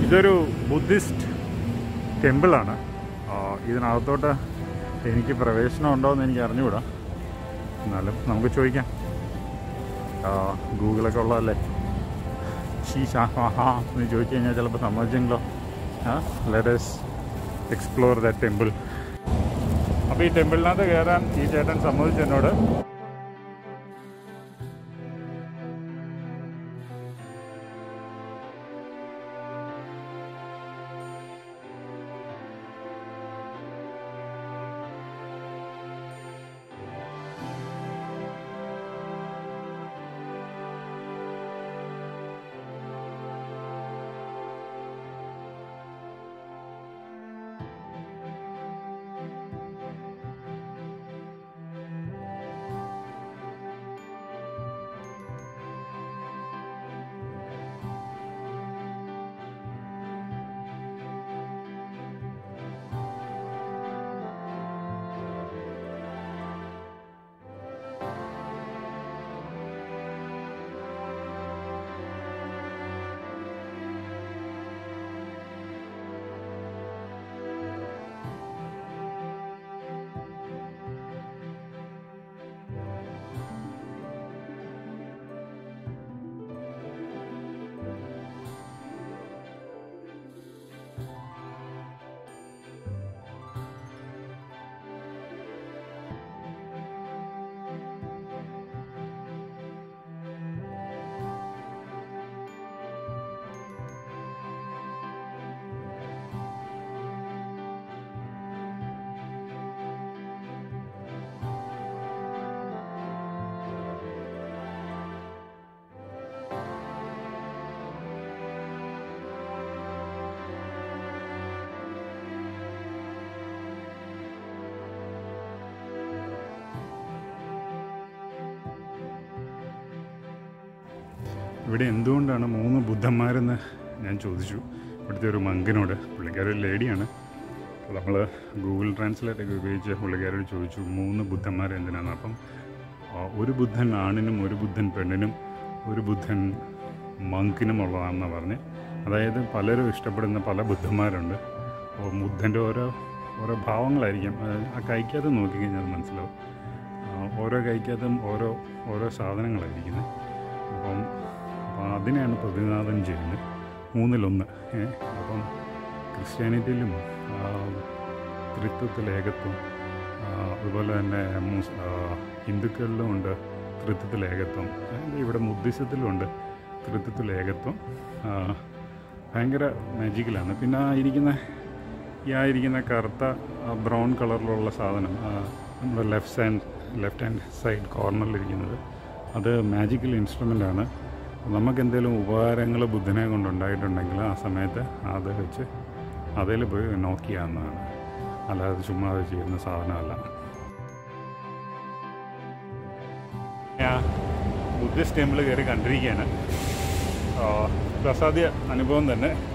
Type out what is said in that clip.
ഇതൊരു ബുദ്ധിസ്റ്റ് ടെമ്പിളാണ് ഇതിനകത്തോട്ട് എനിക്ക് പ്രവേശനം ഉണ്ടോ എന്ന് എനിക്ക് അറിഞ്ഞുകൂടാ എന്നാലും നമുക്ക് ചോദിക്കാം ആ, ഗൂഗിളൊക്കെ ഉള്ളതല്ലേ ഷീ ഷാ ഹാ ഹാ എന്ന് ചോദിച്ചു കഴിഞ്ഞാൽ ചിലപ്പോൾ സമ്മതിച്ചെങ്കിലോ ആ ലെറ്റസ് എക്സ്പ്ലോർ ദ ടെമ്പിൾ അപ്പോൾ ഈ ടെമ്പിളിനകത്ത് കയറാൻ ഈ ചേട്ടൻ സമ്മതിച്ചു എന്നോട് ഇവിടെ എന്തുകൊണ്ടാണ് മൂന്ന് ബുദ്ധന്മാരെന്ന് ഞാൻ ചോദിച്ചു ഇവിടുത്തെ ഒരു മങ്കനോട് പുള്ളിക്കാരി ഒരു ലേഡിയാണ് അപ്പോൾ നമ്മൾ ഗൂഗിൾ ട്രാൻസ്ലേറ്റ് ഒക്കെ ഉപയോഗിച്ച് പുള്ളിക്കാരോട് ചോദിച്ചു മൂന്ന് ബുദ്ധന്മാർ എന്തിനാണ് അപ്പം ആ, ഒരു ബുദ്ധൻ ആണിനും ഒരു ബുദ്ധൻ പെണ്ണിനും ഒരു ബുദ്ധൻ മങ്കിനും ഉള്ളതാണെന്നാണ് പറഞ്ഞ് അതായത് പലരും ഇഷ്ടപ്പെടുന്ന പല ബുദ്ധന്മാരുണ്ട് അപ്പോൾ ബുദ്ധൻ്റെ ഓരോ ഓരോ ഭാവങ്ങളായിരിക്കും അത് ആ കൈക്കകത്ത് നോക്കിക്കഴിഞ്ഞാൽ അത് മനസ്സിലാവും ആ, ഓരോ കൈക്കകത്തും ഓരോ ഓരോ സാധനങ്ങളായിരിക്കുന്നത് അപ്പം അപ്പം അതിനെയാണ് പ്രതിനിധാനം ചെയ്യുന്നത് മൂന്നിലൊന്ന് ഏ? അപ്പം ക്രിസ്ത്യാനിറ്റിയിലും ആ, ത്രിത്വത്തിൽ ഏകത്വം ആ, അതുപോലെ തന്നെ മുസ് ആ, ഹിന്ദുക്കളിലും ഉണ്ട് ത്രിത്വത്തിൽ ഏകത്വം ഏ, ഇവിടെ ബുദ്ധിസത്തിലുമുണ്ട് ത്രിത്വത്തിൽ ഏകത്വം ആ, ഭയങ്കര മാജിക്കലാണ് പിന്നെ ആ ഇരിക്കുന്ന ഈ ആ ഇരിക്കുന്ന കറുത്ത ബ്രൗൺ കളറിലുള്ള സാധനം ആ, നമ്മുടെ left side left hand side കോർണറിലിരിക്കുന്നത് അത് മാജിക്കൽ ഇൻസ്ട്രുമെൻ്റ് ആണ് നമുക്ക് എന്തെങ്കിലും ഉപകാരങ്ങൾ ബുദ്ധനെ കൊണ്ടുണ്ടായിട്ടുണ്ടെങ്കിൽ ആ സമയത്ത് അത് വെച്ച് അതിൽ പോയി നോക്കിയാവുന്നതാണ് അല്ലാതെ ചുമ്മാ അത് ചെയ്യുന്ന സാധനമല്ല ബുദ്ധിസ്റ്റ് ടെമ്പിൾ കയറി കണ്ടിരിക്കുകയാണ് ആ, പ്രസാദ്യ അനുഭവം തന്നെ